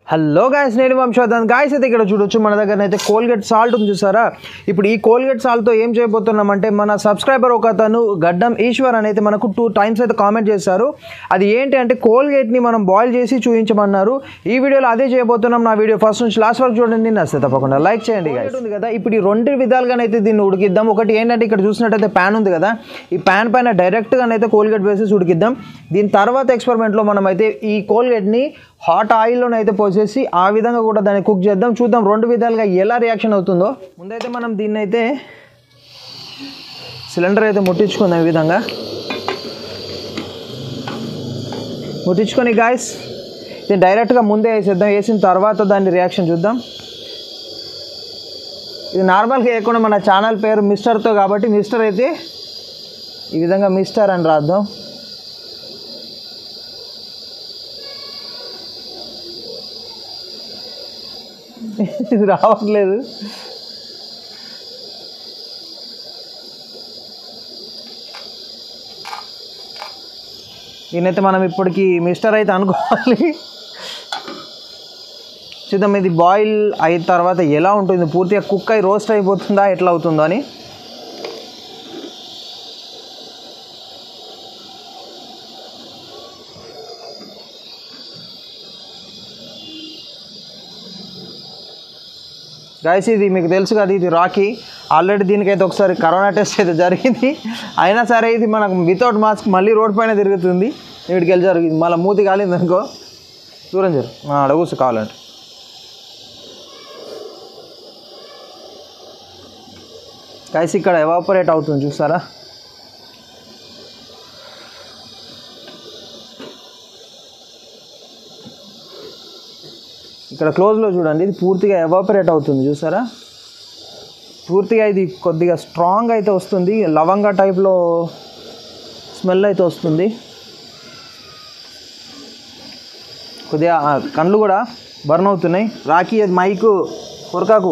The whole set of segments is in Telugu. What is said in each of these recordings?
హలో గాయస్ నేను వంశోధన్ గాయస్ అయితే ఇక్కడ చూడొచ్చు మన దగ్గర అయితే కోల్గేట్ సాల్ట్ ఉంది చూసారా ఇప్పుడు ఈ కోల్గేట్ సాల్ట్తో ఏం చేయబోతున్నామంటే మన సబ్స్క్రైబర్ ఒక అతను గడ్డం ఈశ్వర్ అని అయితే మనకు టూ టైమ్స్ అయితే కామెంట్ చేశారు అది ఏంటి అంటే కోల్గేట్ని మనం బాయిల్ చేసి చూపించమన్నారు ఈ వీడియోలో అదే చేయబోతున్నాం నా వీడియో ఫస్ట్ నుంచి లాస్ట్ వరకు చూడండి నచ్చితే తప్పకుండా లైక్ చేయండి guys. ఉంది కదా ఇప్పుడు ఈ రెండు విధాలుగానైతే దీన్ని ఉడికిద్దాం ఒకటి ఏంటంటే ఇక్కడ చూసినట్టయితే ప్యాన్ ఉంది కదా ఈ ప్యాన్ పైన డైరెక్ట్గానైతే కోల్గేట్ వేసేసి ఉడికిద్దాం దీని తర్వాత ఎక్స్పెరిమెంట్లో మనం అయితే ఈ కోల్గేట్ని హాట్ ఆయిల్లోనైతే పోసేసి ఆ విధంగా కూడా దాన్ని కుక్ చేద్దాం చూద్దాం రెండు విధాలుగా ఎలా రియాక్షన్ అవుతుందో ముందైతే మనం దీన్ని అయితే సిలిండర్ అయితే ముట్టించుకుందాం ఈ విధంగా ముట్టించుకొని గాయస్ ఇది డైరెక్ట్గా ముందే వేసేద్దాం వేసిన తర్వాత దాని రియాక్షన్ చూద్దాం ఇది నార్మల్గా వేయకుండా మన ఛానల్ పేరు మిస్టర్తో కాబట్టి మిస్టర్ అయితే ఈ విధంగా మిస్టర్ అని రాద్దాం ఇది రావట్లేదు దీనైతే మనం ఇప్పటికి మిస్టర్ అయితే అనుకోవాలి చూద్దాం ఇది బాయిల్ అయిన తర్వాత ఎలా ఉంటుంది పూర్తిగా కుక్ అయి రోస్ట్ అయిపోతుందా ఎట్లా అవుతుందో అని గాయస్ ఇది మీకు తెలుసు కదా ఇది రాకీ ఆల్రెడీ దీనికైతే ఒకసారి కరోనా టెస్ట్ అయితే జరిగింది అయినా సరే ఇది మనకు వితౌట్ మాస్క్ మళ్ళీ రోడ్ పైన తిరుగుతుంది వీడికి వెళ్ళి జరిగింది మళ్ళీ మూతి కాలింది అనుకో దూరం జరు అడగూసు కావాలంటే గాయస్ ఇక్కడ ఎవాపరేట్ అవుతుంది చూసారా ఇక్కడ క్లోజ్లో చూడండి ఇది పూర్తిగా ఎవాపరేట్ అవుతుంది చూసారా పూర్తిగా ఇది కొద్దిగా స్ట్రాంగ్ అయితే వస్తుంది లవంగా టైప్లో స్మెల్ అయితే వస్తుంది కొద్దిగా ఆ కళ్ళు కూడా బర్న్ అవుతున్నాయి రాఖీ అది మైకు కొరకాకు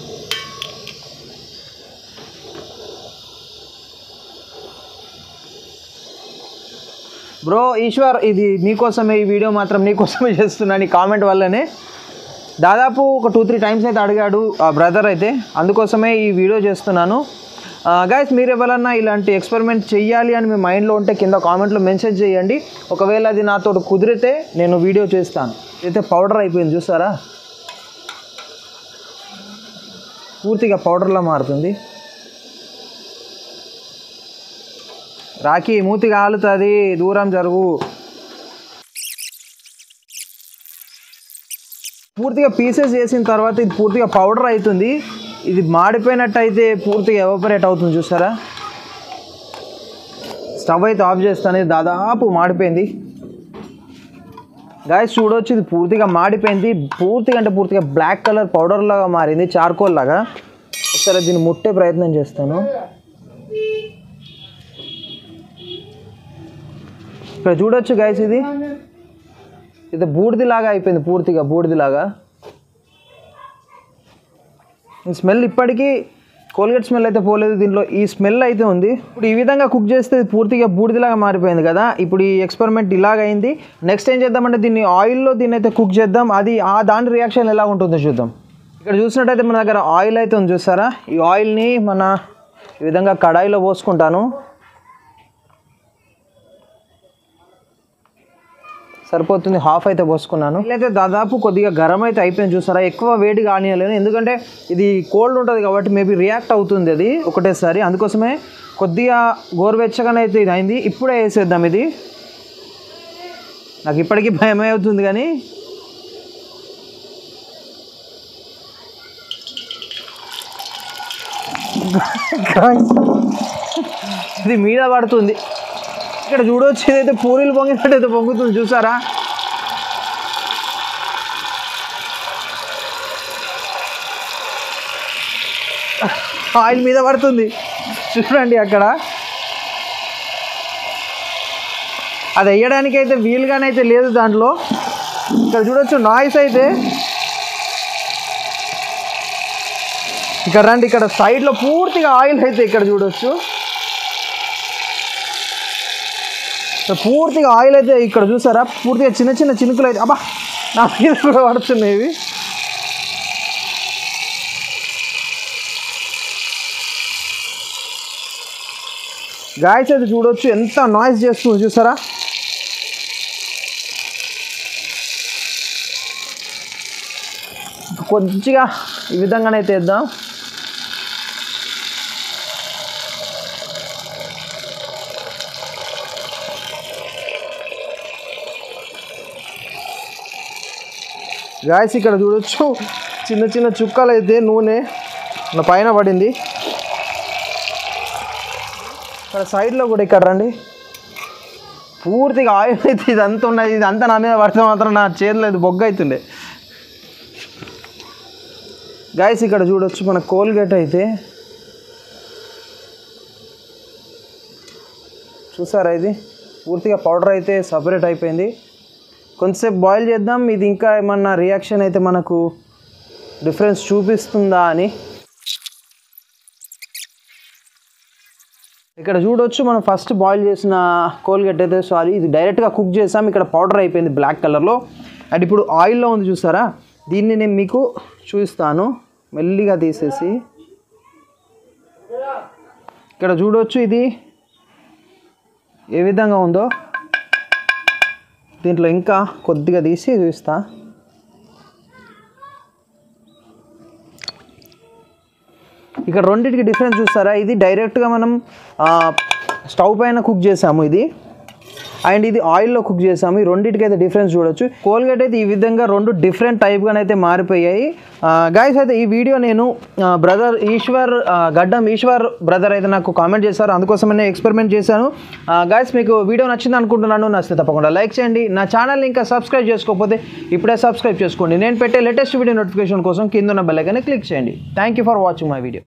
బ్రో ఈశ్వర్ ఇది నీకోసమే ఈ వీడియో మాత్రం నీకోసమే చేస్తున్నాను ఈ కామెంట్ వల్లనే దాదాపు ఒక టూ త్రీ టైమ్స్ అయితే అడిగాడు ఆ బ్రదర్ అయితే అందుకోసమే ఈ వీడియో చేస్తున్నాను గైస్ మీరు ఎవరన్నా ఇలాంటి ఎక్స్పెరిమెంట్ చెయ్యాలి అని మీ మైండ్లో ఉంటే కింద కామెంట్లో మెన్షన్ చేయండి ఒకవేళ అది నాతో కుదిరితే నేను వీడియో చేస్తాను అయితే పౌడర్ అయిపోయింది చూసారా పూర్తిగా పౌడర్లా మారుతుంది రాఖీ మూతి కాలుతుంది దూరం జరుగు పూర్తిగా పీసెస్ చేసిన తర్వాత ఇది పూర్తిగా పౌడర్ అవుతుంది ఇది మాడిపోయినట్టు అయితే పూర్తిగా ఎవాపరేట్ అవుతుంది చూసారా స్టవ్ అయితే ఆఫ్ చేస్తాను ఇది దాదాపు మాడిపోయింది గాయస్ చూడొచ్చు ఇది పూర్తిగా మాడిపోయింది పూర్తిగా అంటే పూర్తిగా బ్లాక్ కలర్ పౌడర్ లాగా మారింది చార్కోల్ లాగా ఒకసారి దీన్ని ముట్టే ప్రయత్నం చేస్తాను ఇక్కడ చూడొచ్చు గైస్ ఇది ఇది బూడిదిలాగా అయిపోయింది పూర్తిగా బూడిదిలాగా ఈ స్మెల్ ఇప్పటికీ కోల్గేట్ స్మెల్ అయితే పోలేదు దీంట్లో ఈ స్మెల్ అయితే ఉంది ఇప్పుడు ఈ విధంగా కుక్ చేస్తే ఇది పూర్తిగా బూడిదిలాగా మారిపోయింది కదా ఇప్పుడు ఈ ఎక్స్పెరిమెంట్ ఇలాగ అయింది నెక్స్ట్ ఏం చేద్దామంటే దీన్ని ఆయిల్లో దీన్ని అయితే కుక్ చేద్దాం అది ఆ దాని రియాక్షన్ ఎలా ఉంటుందో చూద్దాం ఇక్కడ చూసినట్టయితే మన దగ్గర ఆయిల్ అయితే ఉంది చూసారా ఈ ఆయిల్ని మన ఈ విధంగా కడాయిలో పోసుకుంటాను సరిపోతుంది హాఫ్ అయితే పోసుకున్నాను అయితే దాదాపు కొద్దిగా గరం అయితే అయిపోయింది చూసారా ఎక్కువ వేడి కానియలేను ఎందుకంటే ఇది కోల్డ్ ఉంటుంది కాబట్టి మేబీ రియాక్ట్ అవుతుంది అది ఒకటేసారి అందుకోసమే కొద్దిగా గోరువెచ్చగానే అయితే ఇది అయింది ఇప్పుడే వేసేద్దాం ఇది నాకు ఇప్పటికీ భయమే అవుతుంది కానీ ఇది మీద పడుతుంది ఇక్కడ చూడొచ్చు ఏదైతే పూరీలు పొంగినట్టు అయితే పొంగుతుంది చూసారా ఆయిల్ మీద పడుతుంది చూడండి అక్కడ అది వేయడానికి అయితే వీలుగానైతే లేదు దాంట్లో ఇక్కడ చూడొచ్చు నాయిస్ అయితే ఇక్కడ రండి ఇక్కడ సైడ్లో పూర్తిగా ఆయిల్ అయితే ఇక్కడ చూడొచ్చు సో పూర్తిగా ఆయిల్ అయితే ఇక్కడ చూసారా పూర్తిగా చిన్న చిన్న చినుకులు అయితే అబ్బా నా మీద కూడా పడుతున్నాయి ఇవి గాయస్ అయితే చూడొచ్చు ఎంత నాయిస్ చేస్తుంది చూసారా కొద్దిగా ఈ విధంగానైతే వేద్దాం గాయస్ ఇక్కడ చూడొచ్చు చిన్న చిన్న చుక్కలు అయితే నూనె నా పైన పడింది ఇక్కడ సైడ్లో కూడా ఇక్కడ రండి పూర్తిగా ఆయిల్ అయితే ఇదంతా ఉన్నది ఇదంతా నా మీద పడితే మాత్రం నా చేతిలో ఇది బొగ్గ అవుతుండే గాయస్ ఇక్కడ చూడొచ్చు మన కోల్గేట్ అయితే చూసారా ఇది పూర్తిగా పౌడర్ అయితే సపరేట్ అయిపోయింది కొంతసేపు బాయిల్ చేద్దాం ఇది ఇంకా ఏమన్నా రియాక్షన్ అయితే మనకు డిఫరెన్స్ చూపిస్తుందా అని ఇక్కడ చూడొచ్చు మనం ఫస్ట్ బాయిల్ చేసిన కోల్గేట్ అయితే సారీ ఇది డైరెక్ట్గా కుక్ చేసాం ఇక్కడ పౌడర్ అయిపోయింది బ్లాక్ కలర్లో అండ్ ఇప్పుడు ఆయిల్లో ఉంది చూసారా దీన్ని నేను మీకు చూపిస్తాను మెల్లిగా తీసేసి ఇక్కడ చూడొచ్చు ఇది ఏ విధంగా ఉందో దీంట్లో ఇంకా కొద్దిగా తీసి చూపిస్తా ఇక్కడ రెండింటికి డిఫరెన్స్ చూస్తారా ఇది డైరెక్ట్గా మనం ఆ, స్టవ్ పైన కుక్ చేసాము ఇది అండ్ ఇది ఆయిల్లో కుక్ చేసాము ఈ రెండింటికి అయితే డిఫరెన్స్ చూడొచ్చు కోల్గేట్ అయితే ఈ విధంగా రెండు డిఫరెంట్ టైప్గానైతే అయితే మారిపోయాయి గాయస్ అయితే ఈ వీడియో నేను బ్రదర్ ఈశ్వర్ ఆ, గడ్డం ఈశ్వర్ బ్రదర్ అయితే నాకు కామెంట్ చేశారు అందుకోసం నేను ఎక్స్పెరిమెంట్ చేశాను గాయస్ మీకు వీడియో నచ్చింది అనుకుంటున్నాను నచ్చితే తప్పకుండా లైక్ చేయండి నా ఛానల్ని ఇంకా సబ్స్క్రైబ్ చేసుకోకపోతే ఇప్పుడే సబ్స్క్రైబ్ చేసుకోండి నేను పెట్టే లేటెస్ట్ వీడియో నోటిఫికేషన్ కోసం కింద ఉన్న బెల్ ఐకాన్ని క్లిక్ చేయండి thank you for watching my video